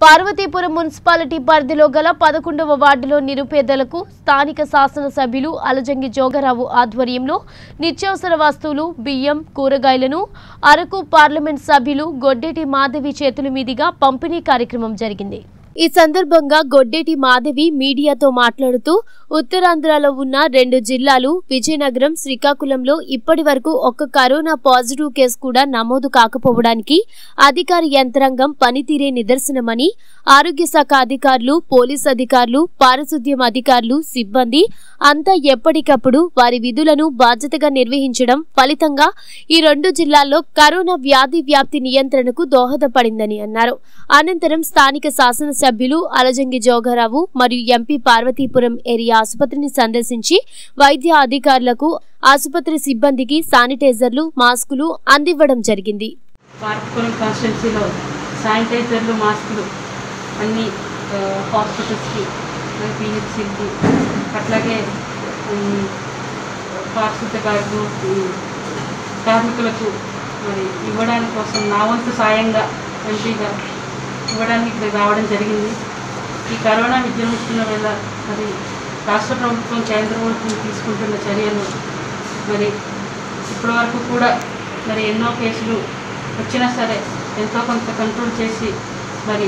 Parvathipuram municipality పరిధిలో గల పదకొండవ వార్డులో నిరుపేదలకు స్థానిక శాసనసభ్యులు అలజంగి జోగరావు ఆధ్వర్యంలో నిత్యావసర వస్తువులు బియ్యం కూరగాయలను అరకు పార్లమెంట్ సభ్యులు గొడ్డేటి మాధవి చేతుల మీదుగా పంపిణీ కార్యక్రమం జరిగింది ఈ సందర్భంగా గొడ్డేటి మాధవి మీడియాతో మాట్లాడుతూ ఉత్తరాంధ్రలో ఉన్న రెండు జిల్లాలు విజయనగరం శ్రీకాకుళంలో ఇప్పటి వరకు ఒక్క కరోనా పాజిటివ్ కేసు కూడా నమోదు కాకపోవడానికి అధికార యంత్రాంగం పనితీరే నిదర్శనమని ఆరోగ్య శాఖ అధికారులు పోలీస్ అధికారులు పారిశుద్ధ్యం అధికారులు సిబ్బంది అంతా ఎప్పటికప్పుడు వారి విధులను బాధ్యతగా నిర్వహించడం ఫలితంగా ఈ రెండు జిల్లాల్లో కరోనా వ్యాధి వ్యాప్తి నియంత్రణకు దోహదపడిందని అన్నారు అనంతరం స్థానిక శాసనసభ్యులు అలజంగి జోగారావు మరియు ఎంపీ పార్వతీపురం ఏరియా ఆసుపత్రిని సందర్శించి వైద్య అధికారులకు ఆసుపత్రి సిబ్బందికి శానిటైజర్లు మాస్కులు అందివ్వడం జరిగింది పార్కుపురం కాన్స్టిట్యున్సీలో శానిటైజర్లు మాస్కులు అన్ని ఆ, హాస్పిటల్స్కి పిహెచ్సికి అట్లాగే ఉమ్, పారిశుద్ధ కార్మికులు ఉమ్, కార్మికులకు మరి ఇవ్వడానికి కోసం నా వంతు సాయంగా ఎంపీగా ఇవ్వడానికి ఇక్కడ రావడం జరిగింది ఈ కరోనా విజృంభిస్తున్న వేళ మరి రాష్ట్ర ప్రభుత్వం కేంద్ర ప్రభుత్వం తీసుకుంటున్న చర్యలు మరి ఇప్పటి వరకు కూడా మరి ఎన్నో కేసులు వచ్చినా సరే ఎంతో కొంత కంట్రోల్ చేసి మరి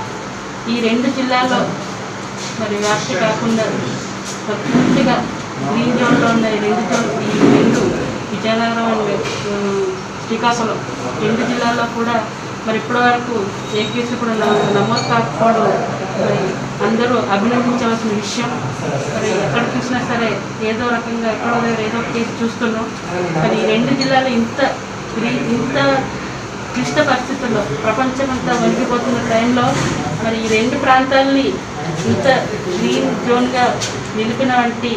ఈ రెండు జిల్లాల్లో మరి వ్యాప్తి కాకుండా మరి పూర్తిగా గ్రీన్ జోన్లో ఉన్న ఈ రెండు జోన్ ఈ రెండు విజయనగరం అండ్ ఆ, శ్రీకాకుళం రెండు జిల్లాల్లో కూడా మరి ఇప్పటి వరకు ఏ కేసు కూడా న- నమోదు కాకపోవడం మరి అందరూ అభినందించవలసిన విషయం మరి ఎక్కడ చూసినా సరే ఏదో రకంగా ఎక్కడో దగ్గర ఏదో ఒక కేసు చూస్తున్నాం మరి ఈ రెండు జిల్లాలు ఇంత గ్రీ- ఇంత క్లిష్ట పరిస్థితుల్లో ప్రపంచమంతా వణికిపోతున్న టైంలో మరి ఈ రెండు ప్రాంతాలని ఇంత గ్రీన్ జోన్గా నిలిపిన వంటి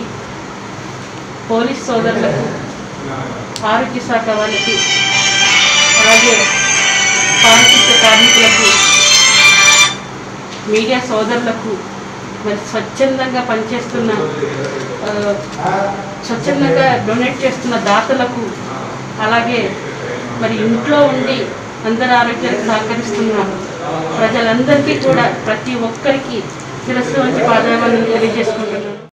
పోలీస్ సోదరులకు ఆరోగ్య శాఖ వారికి అలాగే పారిశుద్ధ్య కార్మికులకు మీడియా సోదరులకు మరి స్వచ్ఛందంగా పనిచేస్తున్న ఆ, స్వచ్ఛందంగా డొనేట్ చేస్తున్న దాతలకు అలాగే మరి ఇంట్లో ఉండి అందరి ఆరోగ్యానికి సహకరిస్తున్న ప్రజలందరికీ కూడా ప్రతి ఒక్కరికి శిరస్సు వంచి పాదాలను తెలియజేసుకుంటున్నాను